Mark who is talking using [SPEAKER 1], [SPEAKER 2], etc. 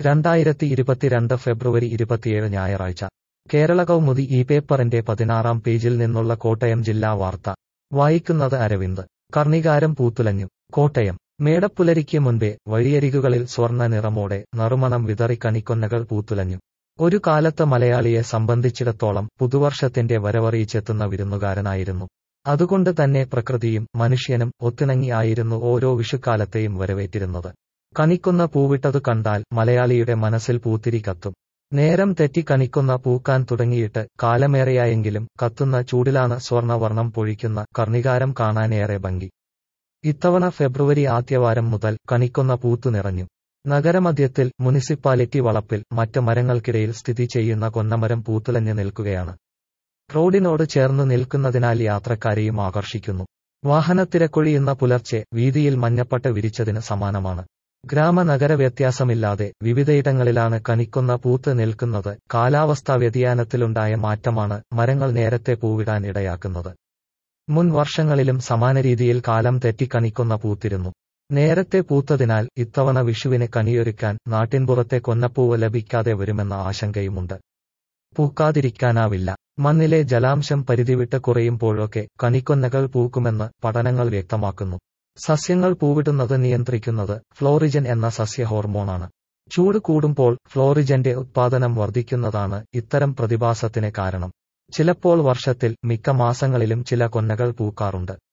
[SPEAKER 1] രണ്ടായിരത്തി ഇരുപത്തിരണ്ട് ഫെബ്രുവരി ഇരുപത്തിയേഴ് ഞായറാഴ്ച കേരള കൗമുദി ഈ പേപ്പറിന്റെ പതിനാറാം പേജിൽ നിന്നുള്ള കോട്ടയം ജില്ലാ വാർത്ത വായിക്കുന്നത് അരവിന്ദ് കർണികാരം പൂത്തുലഞ്ഞു കോട്ടയം മേടപ്പുലരിക്ക് മുൻപേ വഴിയരികുകളിൽ സ്വർണ്ണ നിറമോടെ നറുമണം വിതറി കണിക്കൊന്നകൾ പൂത്തുലഞ്ഞു ഒരു കാലത്ത് മലയാളിയെ സംബന്ധിച്ചിടത്തോളം പുതുവർഷത്തിന്റെ വരവറിയിച്ചെത്തുന്ന വിരുന്നുകാരനായിരുന്നു അതുകൊണ്ട് തന്നെ പ്രകൃതിയും മനുഷ്യനും ഒത്തിണങ്ങി ആയിരുന്നു ഓരോ വിഷുക്കാലത്തെയും വരവേറ്റിരുന്നത് കണിക്കുന്ന പൂവിട്ടതു കണ്ടാൽ മലയാളിയുടെ മനസ്സിൽ പൂത്തിരി കത്തും നേരം തെറ്റി കണിക്കുന്ന പൂക്കാൻ തുടങ്ങിയിട്ട് കാലമേറെയായെങ്കിലും കത്തുന്ന ചൂടിലാണ് സ്വർണവർണ്ണം പൊഴിക്കുന്ന കർണികാരം കാണാനേറെ ഭംഗി ഇത്തവണ ഫെബ്രുവരി ആദ്യവാരം മുതൽ കണിക്കുന്ന പൂത്തു നിറഞ്ഞു നഗരമധ്യത്തിൽ മുനിസിപ്പാലിറ്റി വളപ്പിൽ മറ്റ് മരങ്ങൾക്കിടയിൽ സ്ഥിതി ചെയ്യുന്ന കൊന്നമരം പൂത്തുലഞ്ഞു നിൽക്കുകയാണ് റോഡിനോട് ചേർന്ന് നിൽക്കുന്നതിനാൽ യാത്രക്കാരെയും ആകർഷിക്കുന്നു വാഹനത്തിരക്കൊഴിയുന്ന പുലർച്ചെ വീതിയിൽ മഞ്ഞപ്പട്ട വിരിച്ചതിന് സമാനമാണ് ഗ്രാമനഗര വ്യത്യാസമില്ലാതെ വിവിധയിടങ്ങളിലാണ് കണിക്കുന്ന പൂത്ത് നിൽക്കുന്നത് കാലാവസ്ഥാ വ്യതിയാനത്തിലുണ്ടായ മാറ്റമാണ് മരങ്ങൾ നേരത്തെ പൂവിടാൻ ഇടയാക്കുന്നത് മുൻ വർഷങ്ങളിലും സമാന രീതിയിൽ കാലം തെറ്റി കണിക്കുന്ന പൂത്തിരുന്നു നേരത്തെ പൂത്തതിനാൽ ഇത്തവണ വിഷുവിന് കണിയൊരുക്കാൻ നാട്ടിൻപുറത്തെ കൊന്നപ്പൂവ് ലഭിക്കാതെ വരുമെന്ന ആശങ്കയുമുണ്ട് പൂക്കാതിരിക്കാനാവില്ല മണ്ണിലെ ജലാംശം പരിധിവിട്ട് കുറയുമ്പോഴൊക്കെ കണിക്കൊന്നകൾ പൂക്കുമെന്ന് പഠനങ്ങൾ വ്യക്തമാക്കുന്നു സസ്യങ്ങൾ പൂവിടുന്നത് നിയന്ത്രിക്കുന്നത് ഫ്ലോറിജൻ എന്ന സസ്യ ഹോർമോണാണ് ചൂട് കൂടുമ്പോൾ ഫ്ലോറിജന്റെ ഉത്പാദനം വർദ്ധിക്കുന്നതാണ് ഇത്തരം പ്രതിഭാസത്തിന് കാരണം ചിലപ്പോൾ വർഷത്തിൽ മിക്ക മാസങ്ങളിലും ചില കൊന്നകൾ പൂക്കാറുണ്ട്